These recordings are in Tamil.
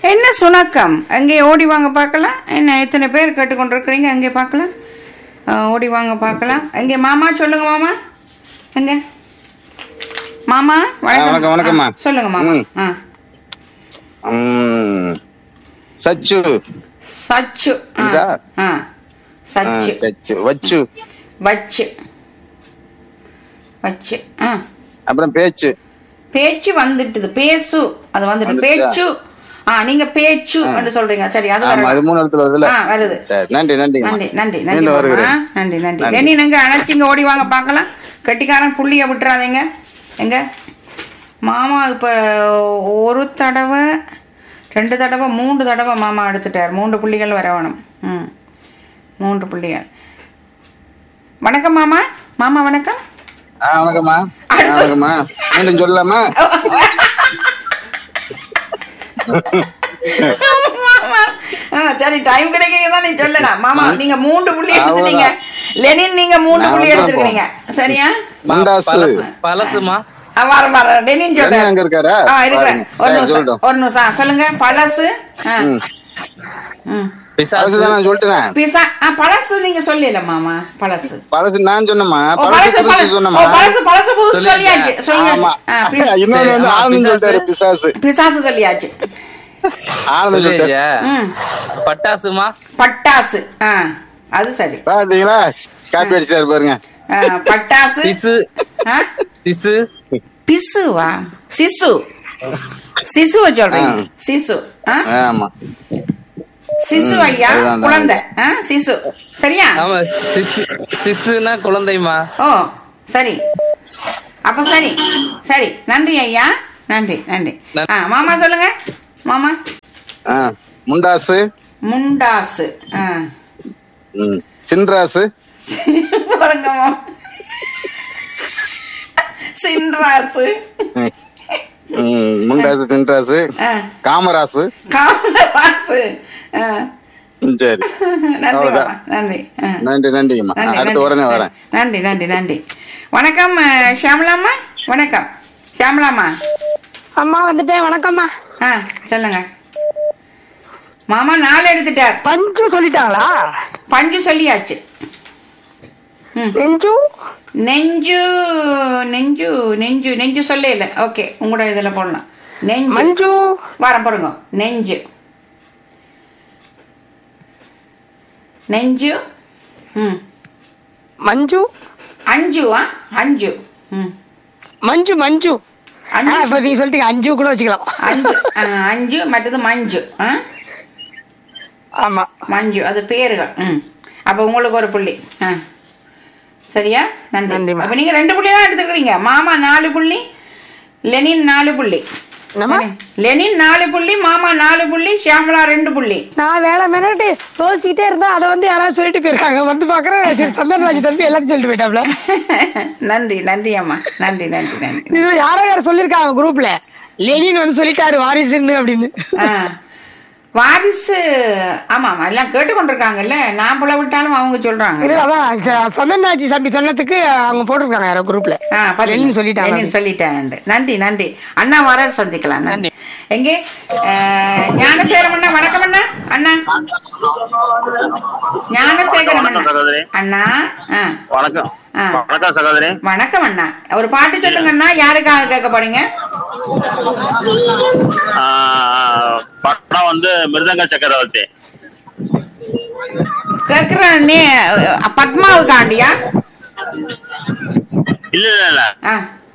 என்ன சுணக்கம் அங்கே ஓடி வாங்க பார்க்கலாம் என்ன எத்தனை பேர் கேட்டுக்கொண்டிருக்கிறீங்க அங்கே பார்க்கலாம் ஆ, ஓடி வாங்க பார்க்கலாம் அங்கே மாமா சொல்லுங்க மாமா எங்க மாமா வணக்கம், வணக்கம்மா. ஆ, சொல்லுங்க மாமா ம். ஆ ம், சச்சு சச்சு ஆ, இதா? ஆ ஆ, சச்சு சச்சு வச்சு வச்சு வச்சு ஆ அப்புறம் பேச்சு பேச்சு வந்துட்டுது பேசு அது வந்துட்டு வந்துடுச்சா? பேச்சு ஆ நீங்க பேச்சு என்று சொல்றீங்க சரி அது ஆமா அது வரலாம். மூணு இடத்துல வருதுல்ல ஆ வருது சரி நன்றி நன்றி நன்றி நன்றி நன்றி மீண்டும் மாமா. வருகிறேன் நன்றி நன்றி நன்றி. லெனி நீங்க அணைச்சிங்க ஓடி வாங்க பார்க்கலாம் கெட்டிக்காரன் புள்ளிய விட்டுறாதீங்க எங்க மாமா இப்ப ஒரு தடவை ரெண்டு தடவை மூன்று தடவை மாமா எடுத்துட்டார் மூன்று புள்ளிகள் வர வேணும் ம் மூன்று புள்ளிகள் வணக்கம் மாமா மாமா வணக்கம் ஆ வணக்கம்மா ஆ, அடுத்து- வணக்கம்மா மீண்டும் சொல்லலாமா மாமா. ஆ, சரி டைம் கிடைக்க தான் நீ சொல்லலாம் மாமா நீங்க மூன்று புள்ளி எடுத்துட்டீங்க லெனின் நீங்க மூன்று நான் புள்ளி வந்து எடுத்துருக்கீங்க சரியா முண்டாசு பழசு பழசுமா ஆ, வர வர லெனின் லெனின் சொல்ற அங்க இருக்காரா? ஆ இருக்கிறேன் பாருங்க. ஒரு சரி, நிமிஷம் சொல்லட்டும். ஒரு நிமிஷம் ஆ, சொல்லுங்க பழசு ஆ, ம் ம். பிசாசு பழசுதான் நான் சொல்லிட்டேன் பிசா ஆ, பழசு நீங்க சொல்லல மாமா பழசு பழசு நான் சொன்னேம்மா ஓ, பழசு பழசு புதுசு பழசு ஓ, சொன்னம்மா பழசு பழசு புதுசு சொல்லியாச்சு. சொல்லியாச்சு சொல்லுங்க ஆமா ஆ, பி- இன்னொன்னு வந்து சரி, ஆனந்த் பிசாசு. சொல்லிட்டாரு பிசாசு பிசாசு சொல்லியாச்சு ஆனந்த் சொல்லிட்டாரு சொல்லியா ம் பட்டாசுமா பட்டாசு ஆ அது சரி பாத்தீங்களா காப்பி அடிச்சிட்டாரு பாருங்க ஆ, பட்டாசு திசு ஆ திசு பிசுவா சிசு சிசுவை சொல்றீங்க ஆ. சிசு ஆ? ஆமா சிசு ம், ஐயா அதுதான், குழந்தை ஆ? சிசு சரியா ஆமா சிசு சிசுனா குழந்தைமா ஓ சரி அப்ப சரி சரி நன்றி ஐயா நன்றி நன்றி நன்றி. ஆ மாமா சொல்லுங்க மாமா ஆ, முண்டாசு முண்டாசு ஆ ம், சின்ராசு பாருங்க மாமா. சின்ராசு ம், ம், முண்டாசு சின்ராசு ஆ காமராசு காமராசு ஆ ம், சரி நன்றி அவ்வளவுதான். மாமா நன்றி ஆ நன்றி நன்றிங்கம்மா நன்றி, அடுத்த நன்றி. உடனே வரேன் நன்றி நன்றி நன்றி வணக்கம் அஹ், ஷியாமளாம்மா வணக்கம் ஷியாமளாம்மா அம்மா வந்துட்டேன் வணக்கம்மா ஆ சொல்லுங்க மாமா நாலு எடுத்துட்டார் பஞ்சு சொல்லிட்டாங்களா பஞ்சு சொல்லியாச்சு நெஞ்சு நெஞ்சு நெஞ்சு நெஞ்சு நெஞ்சு சொல்ல இல்லை ஓகே உங்களோட இதில் போடலாம் நெஞ்சு மஞ்சு வாரம் பாருங்க நெஞ்சு நெஞ்சு ம் மஞ்சு அஞ்சுவா அஞ்சு ம் மஞ்சு மஞ்சு ஆ, அஞ்சு இப்ப நீ சொல்லிட்டீங்க அஞ்சு கூட வச்சுக்கலாம் அஞ்சு ஆ, அஞ்சு மற்றது மஞ்சு ஆ ஆமா மஞ்சு அது பேருகள் ம் அப்போ உங்களுக்கு ஒரு புள்ளி ஆ சரியா நன்றி நன்றிம்மா. அப்போ நீங்கள் ரெண்டு புள்ளி தான் எடுத்துக்கிறீங்க மாமா நாலு புள்ளி லெனின் நாலு புள்ளி என்னம்மா லெனின் நாலு புள்ளி மாமா நாலு புள்ளி ஷியாமலா ரெண்டு புள்ளி நான் வேலை மினட்டு யோசிச்சுட்டே இருந்தா அதை வந்து யாராவது சொல்லிட்டு போயிருக்காங்க வந்து பாக்குறேன் சரி சந்தனராஜ் தம்பி எல்லாத்தையும் சொல்லிட்டு போயிட்டாப்ல நன்றி நன்றி அம்மா நன்றி நன்றி நன்றி இது யாரோ யாரும் சொல்லிருக்காங்க குரூப்ல லெனின் வந்து சொல்லிட்டாரு வாரிசுன்னு அப்படின்னு ஆ வாரிசு ஆமா ஆமா எல்லாம் கேட்டுக்கொண்டிருக்காங்கல்ல நான் புல விட்டாலும் அவங்க சொல்றாங்க இல்ல அதான் ச- சந்தன்ராஜ் தம்பி சொன்னதுக்கு அவங்க போட்டிருக்காங்க யாரோ குரூப்ல ஆ, பாத்தீங்களா? லெனின் சொல்லிட்டாங்க லெனின் சொல்லிட்டாங்க நன்றி நன்றி அண்ணா வர சந்திக்கலாம் நன்றி எங்கே அஹ், ஞானசேகரம் அண்ணா வணக்கம் அண்ணா அண்ணா ஞானசேகரம் அண்ணா வணக்கம் சகோதரி. அண்ணா ஆ வணக்கம் ஆ. வணக்கம் சகோதரி வணக்கம் அண்ணா ஒரு பாட்டு சொல்லுங்க அண்ணா யாருக்காக கேட்க போறீங்க ஆஹ், படம் வந்து மிருதங்க சக்கரவர்த்தி கேக்குற நீ பத்மாவுக்காண்டியா இல்ல இல்ல இல்ல ஆ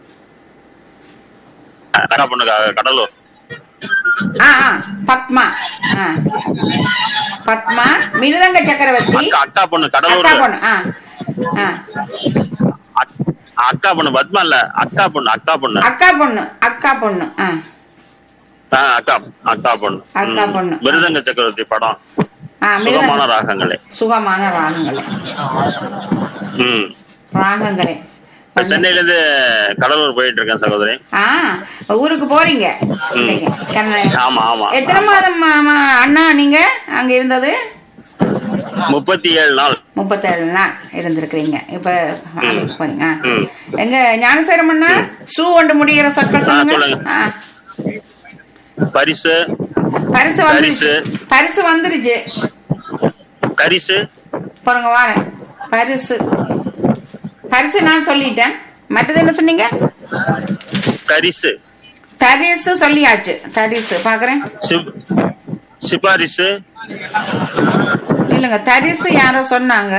கடா பொண்ணுக்காக கடலூர் ஆ ஆ பத்மா ஆ பத்மா மிருதங்க சக்கரவர்த்தி அக்கா அக்கா பொண்ணு கடலூர் அக்கா பொண்ணு ஆ ஆ அக்- அக்கா பொண்ணு பத்மா இல்ல அக்கா பொண்ணு அக்கா பொண்ணு அக்கா பொண்ணு அக்கா பொண்ணு ஆ ஆ, அக்கா அக்கா பொண்ணு அக்கா ம். பொண்ணு. மிருதங்க சக்கரவர்த்தி படம் ஆ சுகமான மிருதங்க ராகங்களே சுகமான ராகங்களே ம் ராகங்களே இப்ப சென்னையில இருந்து கடலூர் போயிட்டு இருக்கேன் சகோதரி ஆ ஊருக்கு போறீங்க இன்னைக்கு. என்ன- ஆமா ஆமா எத்தனை மாதம் மாமா அண்ணா நீங்க அங்க இருந்தது முப்பத்தி ஏழு நாள் முப்பத்தேழு நாள் இருந்திருக்கிறீங்க இப்ப அங்க போறீங்க ஆ. ம். எங்க ஞானசேரம் அண்ணா சூ ஒன்று முடிகிற சொற்கள் ஆ, சொல்லுங்க சொல்லுங்க. ஆ, பரிசு பரிசு வந்துருச்சு பரிசு. பரிசு வந்துருச்சு கரிசு பாருங்க வாரேன் பரிசு பரிசு நான் சொல்லிட்டேன் மற்றது என்ன சொன்னீங்க கரிசு தரிசு சொல்லியாச்சு தரிசு பாக்குறேன் சிப் சிபாரிசு இல்லைங்க தரிசு யாரோ சொன்னாங்க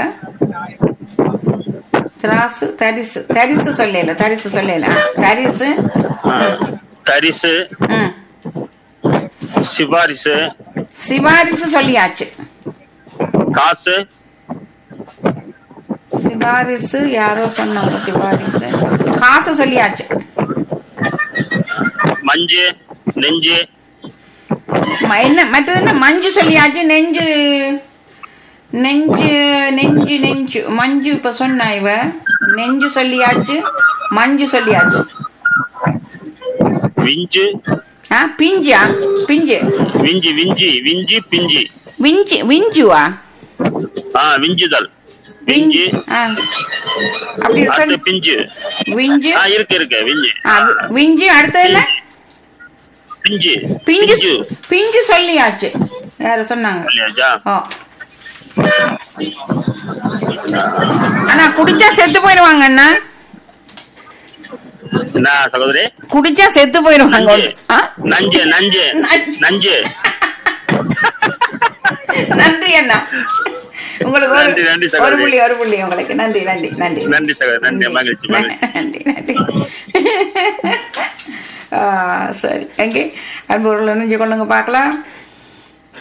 திராசு தரிசு தரிசு சொல்லல தரிசு சொல்லல தரிசு ஆ, தரிசு ம் சிபாரிசு சிபாரிசு சொல்லியாச்சு காசு சிபாரிசு யாரோ சொன்னாங்க சிபாரிசு காசு சொல்லியாச்சு மஞ்சு நெஞ்சு ம- என்ன மற்றது என்ன மஞ்சு சொல்லியாச்சு நெஞ்சு நெஞ்சு நெஞ்சு நெஞ்சு மஞ்சு இப்ப சொன்னா இவ நெஞ்சு சொல்லியாச்சு மஞ்சு சொல்லியாச்சு விஞ்சு ஆ பிஞ்சா பிஞ்சு விஞ்சி விஞ்சி விஞ்சி பிஞ்சி விஞ்சு விஞ்சுவா ஆ விஞ்சுதல் விஞ்சி ஆ அப்படி அடுத்து சொல்லு பிஞ்சு விஞ்சு ஆ இருக்கு இருக்கு விஞ்சு ஆ, வி- விஞ்சு அடுத்தது என்ன பிஞ்சு பிஞ்சு பிஞ்சு பிஞ்சு சொல்லியாச்சு யார சொன்னாங்க இல்லையாச்சா ஓ ஆனா குடிச்சா செத்து போயிடுவாங்க அண்ணா என்ன சகோதரி குடிச்சா செத்து போயிடுவாங்க நஞ்சு ஆ? நஞ்சு நஞ்சு நஞ்சு. நஞ்சு நன்றி அண்ணா உங்களுக்கு ஒரு நன்றி, நன்றி ஒரு சகோதரி. புள்ளி ஒரு புள்ளி உங்களுக்கு நன்றி நன்றி நன்றி நன்றி சகோதரி நன்றி மகிழ்ச்சி மகிழ்ச்சி நன்றி நன்றி ஆ, சரி எங்கே அன்பு நெஞ்சு கொள்ளுங்க பார்க்கலாம்